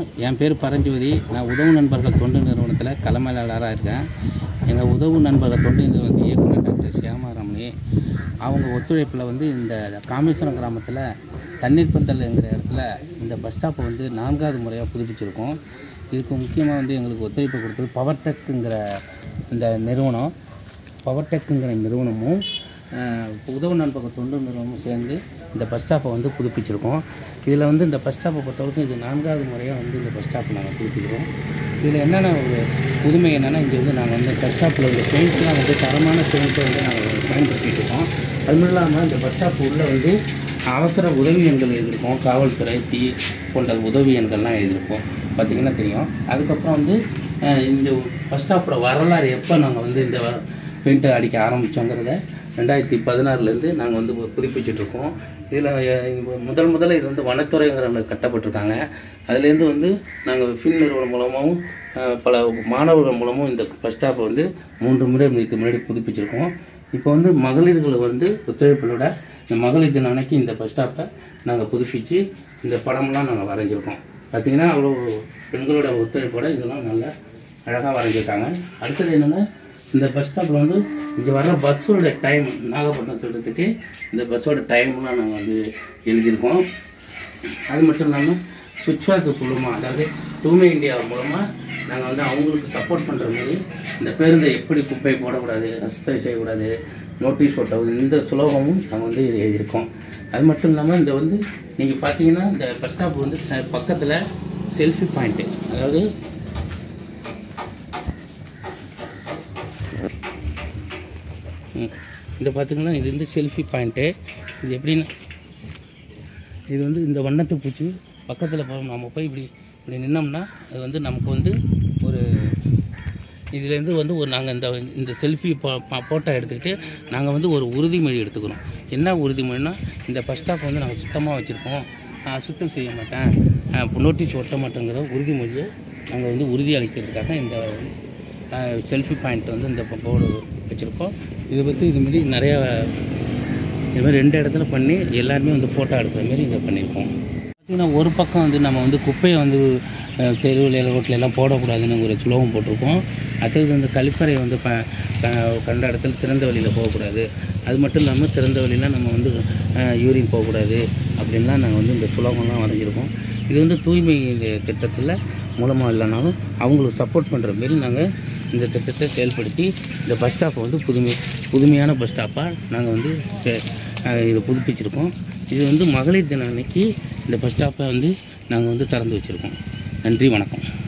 என் பேர் பரஞ்சோதி நான் உதவு நண்பர்கள் தொண்டு நிறுவனத்தில் களமேலாளராக இருக்கேன் எங்கள் உதவு நண்பர்கள் தொண்டு நிறுவனத்து இயக்குனர் டாக்டர் சியாமாரமணி அவங்க ஒத்துழைப்பில் வந்து இந்த காமேஸ்வரம் கிராமத்தில் தண்ணீர் பந்தல்ங்கிற இடத்துல இந்த பஸ் ஸ்டாப்பை வந்து நான்காவது முறையாக புதுப்பிச்சிருக்கோம் இதுக்கு முக்கியமாக வந்து எங்களுக்கு ஒத்துழைப்பு கொடுத்தது பவர் டெக்குங்கிற இந்த நிறுவனம் பவர் டெக்குங்கிற நிறுவனமும் அஹ், உதவு நண்பக தொண்டு நிறுவனமும் சேர்ந்து இந்த பஸ் ஸ்டாப்பை வந்து புதுப்பிச்சிருக்கோம் இதில் வந்து இந்த பஸ் ஸ்டாப்பை பொறுத்தவரைக்கும் இது நான்காவது முறையாக வந்து இந்த பஸ் ஸ்டாப்பை நாங்கள் புதுப்பிக்கிறோம் இதில் என்னென்ன ஒரு புதுமை என்னென்னா இங்கே வந்து நாங்கள் வந்து பஸ் ஸ்டாப்பில் இந்த பெயிண்ட்லாம் வந்து தரமான பெயிண்ட்டை வந்து நாங்கள் பயன்படுத்திட்டு இருக்கோம் அது மட்டும் இல்லாமல் இந்த பஸ் ஸ்டாப் உள்ளே வந்து அவசர உதவி எண்கள் எழுதியிருக்கோம் காவல்துறை தீ போன்ற உதவி எண்கள்லாம் எழுதியிருப்போம் பார்த்தீங்கன்னா தெரியும் அதுக்கப்புறம் வந்து அஹ், இந்த பஸ் ஸ்டாப்போட வரலாறு எப்போ நாங்கள் வந்து இந்த பெயிண்ட்டை அடிக்க ஆரம்பித்தோங்கிறத ரெண்டாயிரத்தி பதினாறுலேருந்து நாங்கள் வந்து புதுப்பிச்சிட்ருக்கோம் இதில் முதல் முதல்ல இது வந்து வனத்துறைங்கிறவங்க கட்டப்பட்டிருக்காங்க அதுலேருந்து வந்து நாங்கள் ஃபில் நிறுவனம் மூலமாகவும் அஹ், பல மாணவர்கள் மூலமும் இந்த பஸ் ஸ்டாப்பை வந்து மூன்று முறை இதுக்கு முன்னாடி புதுப்பிச்சிருக்கோம் இப்போ வந்து மகளிர்கள் வந்து ஒத்துழைப்பிலோட இந்த மகளிர் தினம் அன்னைக்கு இந்த பஸ் ஸ்டாப்பை நாங்கள் புதுப்பித்து இந்த படம்லாம் நாங்கள் வரைஞ்சிருக்கோம் பார்த்தீங்கன்னா அவ்வளோ பெண்களோட ஒத்துழைப்போட இதெல்லாம் நல்லா அழகாக வரைஞ்சிருக்காங்க அடுத்தது என்னென்னா இந்த பஸ் ஸ்டாப்பில் வந்து இங்கே வர்ற பஸ்ஸோட டைம் நாகப்பட்டினம் சொல்கிறதுக்கு இந்த பஸ்ஸோட டைம்லாம் நாங்கள் வந்து எழுதியிருக்கோம் அது மட்டும் இல்லாமல் சுச்சாக்கு மூலமாக அதாவது தூய்மை இந்தியா மூலமாக நாங்கள் வந்து அவங்களுக்கு சப்போர்ட் பண்ணுற மாதிரி இந்த பேருந்தை எப்படி குப்பை போடக்கூடாது அசுத்தம் செய்யக்கூடாது நோட்டீஸ் ஒட்டக்கூடாது இந்த சுலோகமும் நாங்கள் வந்து இது எழுதியிருக்கோம் அது மட்டும் இல்லாமல் இந்த வந்து நீங்கள் பார்த்தீங்கன்னா இந்த பஸ் ஸ்டாப் வந்து ச- பக்கத்தில் செல்ஃபி பாயிண்ட்டு அதாவது ம். இந்த பார்த்தீங்கன்னா இது வந்து செல்ஃபி பாயிண்ட்டு இது எப்படின்னா இது வந்து இந்த வண்ணத்தை பூச்சி பக்கத்தில் போ நம்ம போய் இப்படி இப்படி நின்னோம்னா அது வந்து நமக்கு வந்து ஒரு இதுலேருந்து வந்து ஒரு நாங்கள் இந்த இந்த செல்ஃபி ஃபோட்டோ எடுத்துக்கிட்டு நாங்கள் வந்து ஒரு உறுதிமொழி எடுத்துக்கிறோம் என்ன உறுதிமொழினா இந்த பஸ் ஸ்டாப் வந்து நாங்கள் சுத்தமாக வச்சுருக்கோம் நான் சுத்தம் செய்ய மாட்டேன் நோட்டீஸ் ஒட்ட மாட்டேங்கிற உறுதிமொழியை நாங்கள் வந்து உறுதி அளிக்கிறதுக்காக இந்த செல்ஃபி பாயிண்ட் வந்து இந்த போர்டு வச்சுருக்கோம் இதை பற்றி இதுமாரி நிறையா இது மாதிரி ரெண்டு இடத்துல பண்ணி எல்லாருமே வந்து ஃபோட்டோ எடுக்கிற மாதிரி இதை பண்ணியிருக்கோம் பார்த்தீங்கன்னா ஒரு பக்கம் வந்து நம்ம வந்து குப்பையை வந்து அஹ், தெருவுல ரோட்டில் எல்லாம் போடக்கூடாதுன்னு ஒரு சுலோகம் போட்டிருக்கோம் அடுத்தது வந்து கழிப்பறை வந்து ப க- கண்ட இடத்துல திறந்த வழியில் போகக்கூடாது அது மட்டும் இல்லாமல் திறந்த வழியில் நம்ம வந்து யூரின் போகக்கூடாது அப்படின்லாம் நாங்கள் வந்து இந்த சுலோகம்லாம் வரைஞ்சிருக்கோம் இது வந்து தூய்மை திட்டத்தில் மூலமாக இல்லைனாலும் அவங்களுக்கு சப்போர்ட் பண்ணுற மாரி நாங்கள் இந்த திட்டத்தை செயல்படுத்தி இந்த பஸ் ஸ்டாப்பை வந்து புதுமை புதுமையான பஸ் ஸ்டாப்பாக நாங்கள் வந்து செ- அஹ் இதை புதுப்பிச்சிருக்கோம் இது வந்து மகளிர் தினம் அன்னைக்கு இந்த பஸ் ஸ்டாப்பை வந்து நாங்கள் வந்து திறந்து வச்சுருக்கோம் நன்றி வணக்கம்